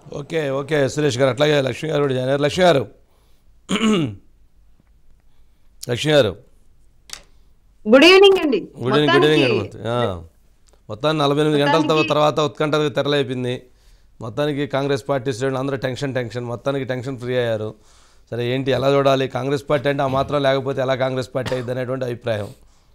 Okay okay Suresh గారు అట్లాగే లక్ష్మి గారు కూడా జాయిన్ అయ్యారు లక్ష్మి గారు లక్ష్మి గారు గుడ్ ఈవినింగ్ అండి గుడ్ ఈవినింగ్ గుడ్ ఈవినింగ్ మొత్తానికి అండి ఆ. మొత్తానికి నలభై ఎనిమిది గంటల తర్వా- మొత్తానికి- తర్వాత ఉత్కంఠ తెరలైపోయింది మొత్తానికి కాంగ్రెస్ పార్టీ శ్రేణులు అందరూ టెన్షన్ టెన్షన్ మొత్తానికి టెన్షన్ ఫ్రీ అయ్యారు సరే ఏంటి ఎలా చూడాలి కాంగ్రెస్ పార్టీ అంటే ఆ మాత్రం లేకపోతే ఎలా కాంగ్రెస్ పార్టీ అయింది అనేటువంటి అభిప్రాయం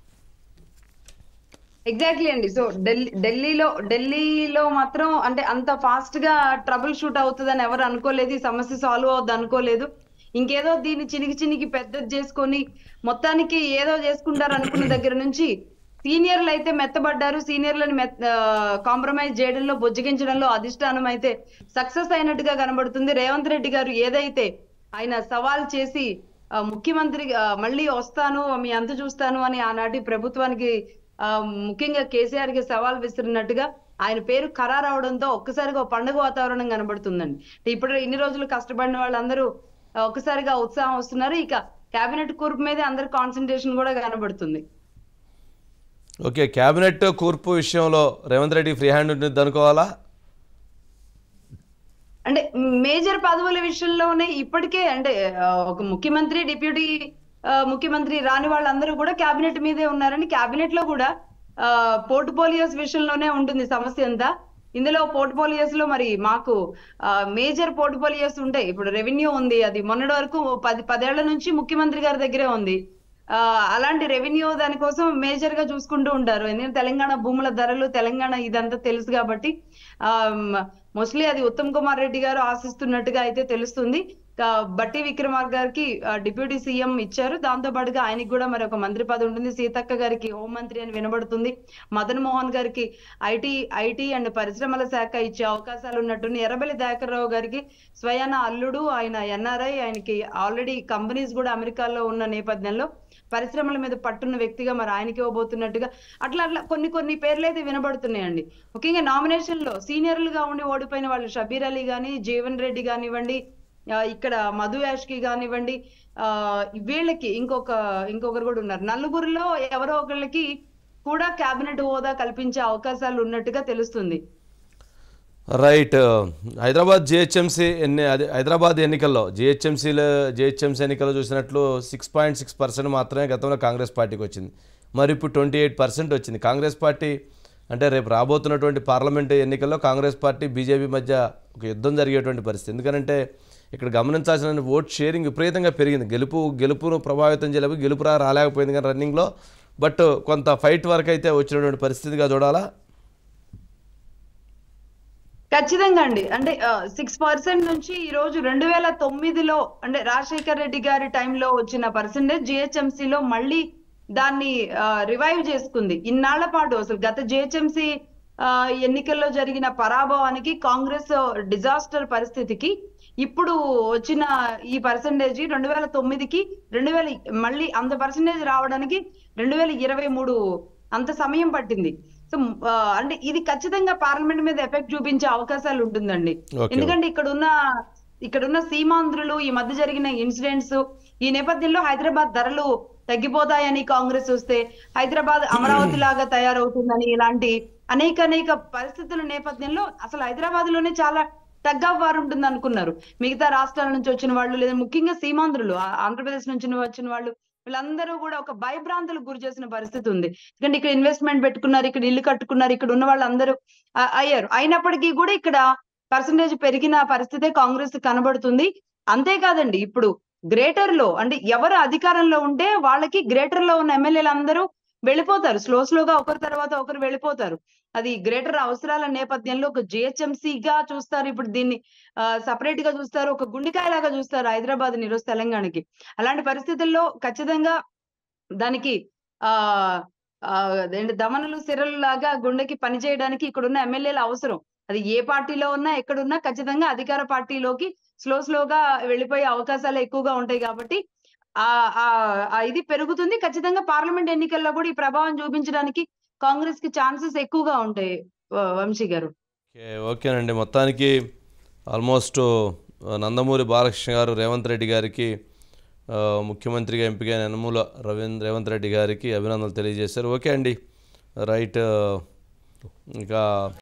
ఎగ్జాక్ట్లీ అండి సో ఢిల్లీ ఢిల్లీలో ఢిల్లీలో మాత్రం అంటే అంత ఫాస్ట్ గా ట్రబుల్ షూట్ అవుతుందని ఎవరు అనుకోలేదు ఈ సమస్య సాల్వ్ అవుద్ది అనుకోలేదు ఇంకేదో దీన్ని చినికి చినికి పెద్దది చేసుకొని మొత్తానికి ఏదో చేసుకుంటారు అనుకున్న దగ్గర నుంచి సీనియర్లు అయితే మెత్తబడ్డారు సీనియర్లను మెత్ కాంప్రమైజ్ చేయడంలో బుజ్జగించడంలో అధిష్టానం అయితే సక్సెస్ అయినట్టుగా కనబడుతుంది రేవంత్ రెడ్డి గారు ఏదైతే ఆయన సవాల్ చేసి ఆ, ముఖ్యమంత్రి ఆ, మళ్ళీ వస్తాను మీ అంత చూస్తాను అని ఆనాటి ప్రభుత్వానికి ఆ, ముఖ్యంగా కేసీఆర్ కి సవాల్ విసిరినట్టుగా ఆయన పేరు ఖరారు అవడంతో ఒక్కసారిగా ఒక పండుగ వాతావరణం కనబడుతుందండి ఇప్పుడు ఇన్ని రోజులు కష్టపడిన వాళ్ళందరూ ఆ, ఒక్కసారిగా ఉత్సాహం వస్తున్నారు ఇక కేబినెట్ కూర్పు మీద అందరి కాన్సన్ట్రేషన్ కూడా కనబడుతుంది ఓకే క్యాబినెట్ కూర్పు విషయంలో రేవంత్ రెడ్డి ఫ్రీ హ్యాండ్ ఉంటుంది అనుకోవాలా అంటే మేజర్ పదవుల విషయంలోనే ఇప్పటికే అంటే ఆ, ఒక ముఖ్యమంత్రి డిప్యూటీ ఆ, ముఖ్యమంత్రి రాని వాళ్ళందరూ కూడా కేబినెట్ మీదే ఉన్నారని కేబినెట్ లో కూడా పోర్ట్ఫోలియోస్ విషయంలోనే ఉంటుంది సమస్య అంతా ఇందులో పోర్ట్ఫోలియోస్ లో మరి మాకు మేజర్ పోర్ట్ఫోలియోస్ ఉంటాయి ఇప్పుడు రెవెన్యూ ఉంది అది మొన్నటి వరకు పది పదేళ్ల నుంచి ముఖ్యమంత్రి గారి దగ్గరే ఉంది ఆ, అలాంటి రెవెన్యూ దానికోసం మేజర్ గా చూసుకుంటూ ఉంటారు ఎందుకంటే తెలంగాణ భూముల ధరలు తెలంగాణ ఇదంతా తెలుసు కాబట్టి మోస్ట్లీ అది ఉత్తమ్ కుమార్ రెడ్డి గారు ఆశిస్తున్నట్టుగా అయితే తెలుస్తుంది ఆ, బట్టి విక్రమార్ గారికి ఆ, డిప్యూటీ సీఎం ఇచ్చారు దాంతో పాటుగా ఆయనకి కూడా మరి ఒక మంత్రి పదవి ఉంటుంది సీతక్క గారికి హోంమంత్రి అని వినబడుతుంది మదన్ మోహన్ గారికి ఐటీ ఐటీ అండ్ పరిశ్రమల శాఖ ఇచ్చే అవకాశాలు ఉన్నట్టుంది ఎర్రబెల్లి దయాకర్ రావు గారికి స్వయాన అల్లుడు ఆయన ఎన్ఆర్ఐ ఆయనకి ఆల్రెడీ కంపెనీస్ కూడా అమెరికాలో ఉన్న నేపథ్యంలో పరిశ్రమల మీద పట్టున్న వ్యక్తిగా మరి ఆయనకి ఇవ్వబోతున్నట్టుగా అట్లా అట్లా కొన్ని కొన్ని పేర్లు అయితే వినబడుతున్నాయండి ముఖ్యంగా నామినేషన్ లో సీనియర్లుగా ఉండి ఓడిపోయిన వాళ్ళు షబీర్ అలీ గాని జీవన్ రెడ్డి కానివ్వండి ఆ, ఇక్కడ మధు యాష్కి కానివ్వండి ఆ వీళ్ళకి ఇంకొక ఇంకొకరు కూడా ఉన్నారు నలుగురిలో ఎవరో ఒకళ్ళకి కూడా కేబినెట్ హోదా కల్పించే అవకాశాలు ఉన్నట్టుగా తెలుస్తుంది రైట్ హైదరాబాద్ జిహెచ్ఎంసీ ఎన్ని అదే హైదరాబాద్ ఎన్నికల్లో జిహెచ్ఎంసీలో జిహెచ్ఎంసీ ఎన్నికల్లో చూసినట్లు సిక్స్ పాయింట్ సిక్స్ పర్సెంట్ మాత్రమే గతంలో కాంగ్రెస్ పార్టీకి వచ్చింది మరి ఇప్పుడు ట్వంటీ ఎయిట్ పర్సెంట్ వచ్చింది కాంగ్రెస్ పార్టీ అంటే రేపు రాబోతున్నటువంటి పార్లమెంట్ ఎన్నికల్లో కాంగ్రెస్ పార్టీ బీజేపీ మధ్య ఒక యుద్ధం జరిగేటువంటి పరిస్థితి ఎందుకంటే ఇక్కడ గమనించాల్సిన ఓట్ షేరింగ్ విపరీతంగా పెరిగింది గెలుపు గెలుపును ప్రభావితం చేయలేక గెలుపు రా రాలేకపోయింది కానీ రన్నింగ్లో బట్ కొంత ఫైట్ వరకు అయితే వచ్చినటువంటి పరిస్థితిగా చూడాలా ఖచ్చితంగా అండి అంటే సిక్స్ పర్సెంట్ నుంచి ఈ రోజు రెండు వేల తొమ్మిదిలో అంటే రాజశేఖర్ రెడ్డి గారి టైంలో వచ్చిన పర్సెంటేజ్ జిహెచ్ఎంసీ లో మళ్ళీ దాన్ని రివైవ్ చేసుకుంది ఇన్నాళ్ల పాటు అసలు గత జిహెచ్ఎంసీ ఎన్నికల్లో జరిగిన పరాభవానికి కాంగ్రెస్ డిజాస్టర్ పరిస్థితికి ఇప్పుడు వచ్చిన ఈ పర్సంటేజ్ రెండు వేల తొమ్మిదికి రెండు వేల మళ్ళీ అంత పర్సంటేజ్ రావడానికి రెండు వేల ఇరవై మూడు అంత సమయం పట్టింది సో ఆ, అంటే ఇది ఖచ్చితంగా పార్లమెంట్ మీద ఎఫెక్ట్ చూపించే అవకాశాలు ఉంటుందండి Okay. ఎందుకంటే ఇక్కడ ఉన్న ఇక్కడ ఉన్న సీమాంధ్రులు ఈ మధ్య జరిగిన ఇన్సిడెంట్స్ ఈ నేపథ్యంలో హైదరాబాద్ ధరలు తగ్గిపోతాయని కాంగ్రెస్ వస్తే హైదరాబాద్ అమరావతి లాగా తయారవుతుందని ఇలాంటి అనేక అనేక పరిస్థితుల నేపథ్యంలో అసలు హైదరాబాద్ లోనే చాలా తగ్గవారు ఉంటుంది అనుకున్నారు మిగతా రాష్ట్రాల నుంచి వచ్చిన వాళ్ళు లేదా ముఖ్యంగా సీమాంధ్రులు ఆ- ఆంధ్రప్రదేశ్ నుంచి వచ్చిన వాళ్ళు వీళ్ళందరూ కూడా ఒక భయభ్రాంతులకు గురి చేసిన పరిస్థితి ఉంది ఎందుకంటే ఇక్కడ ఇన్వెస్ట్మెంట్ పెట్టుకున్నారు ఇక్కడ ఇల్లు కట్టుకున్నారు ఇక్కడ ఉన్న వాళ్ళందరూ ఆ, అయ్యారు అయినప్పటికీ కూడా ఇక్కడ పర్సంటేజ్ పెరిగిన పరిస్థితే కాంగ్రెస్ కనబడుతుంది అంతేకాదండి ఇప్పుడు గ్రేటర్ లో అంటే ఎవరు అధికారంలో ఉంటే వాళ్ళకి గ్రేటర్ లో ఉన్న ఎమ్మెల్యేలు అందరూ వెళ్ళిపోతారు స్లో స్లోగా ఒకరి తర్వాత ఒకరు వెళ్ళిపోతారు అది గ్రేటర్ అవసరాల నేపథ్యంలో ఒక GHMC గా చూస్తారు ఇప్పుడు దీన్ని సపరేట్ గా చూస్తారు ఒక గుండెకాయలాగా చూస్తారు హైదరాబాద్ ని ఈరోజు తెలంగాణకి అలాంటి పరిస్థితుల్లో ఖచ్చితంగా దానికి ఆ ఆ, అదేంటి దమనులు సిరలు లాగా గుండెకి పని చేయడానికి ఇక్కడ ఉన్న ఎమ్మెల్యేల అవసరం అది ఏ పార్టీలో ఉన్నా ఎక్కడున్నా ఖచ్చితంగా అధికార పార్టీలోకి స్లో స్లోగా వెళ్ళిపోయే అవకాశాలు ఎక్కువగా ఉంటాయి కాబట్టి ఆ ఆ ఆ ఇది పెరుగుతుంది ఖచ్చితంగా పార్లమెంట్ ఎన్నికల్లో కూడా ఈ ప్రభావం చూపించడానికి కాంగ్రెస్ కి ఛాన్సెస్ ఎక్కువగా ఉంటాయి వ- వంశీ గారు ఓకే ఓకేనండి మొత్తానికి ఆల్మోస్ట్ ఆ, నందమూరి బాలకృష్ణ గారు రేవంత్ రెడ్డి గారికి ఆ, ముఖ్యమంత్రిగా ఎంపికైన యనమూల రవీంద్ర రేవంత్ రెడ్డి గారికి అభినందనలు తెలియజేశారు ఓకే అండి రైట్ ఇంకా